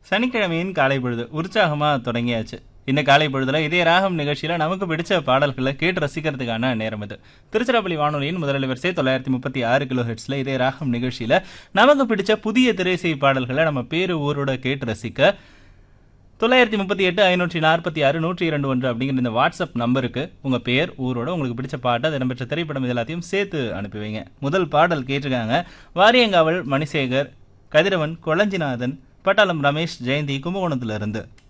சனிக்கிழமையின் காலை பொழுது உற்சாகமா தொடங்கியாச்சு இந்த காலை பொழுதுல இதே ராகம் நிகழ்ச்சியில நமக்கு பிடிச்ச பாடல்களை கேட்டு ரசிக்கிறதுக்கான நேரம் இது திருச்சிராப்பள்ளி வானொலியின் முதல் வரிசை தொள்ளாயிரத்தி முப்பத்தி ஆறு கிலோ ஹெட்ஸ்ல இதே ராகம் நிகழ்ச்சியில நமக்கு பிடிச்ச புதிய திரைசை பாடல்களை நம்ம பேரு ஊரோட கேட்டு ரசிக்க தொள்ளாயிரத்தி முப்பத்தி எட்டு ஐநூற்றி நாற்பத்தி ஆறு நூற்றி இரண்டு ஒன்று அப்படிங்கிற இந்த வாட்ஸ்அப் நம்பருக்கு உங்க பேர் ஊரோட உங்களுக்கு பிடிச்ச பாட்டு அது இடம்பெற்ற திரைப்படம் இது எல்லாத்தையும் சேர்த்து அனுப்பி வைங்க முதல் பாடல் கேட்டிருக்காங்க வாரியங்காவல் மணிசேகர் கதிரவன் கொளஞ்சிநாதன் பட்டாளம் ரமேஷ் ஜெயந்தி கும்பகோணத்துல இருந்து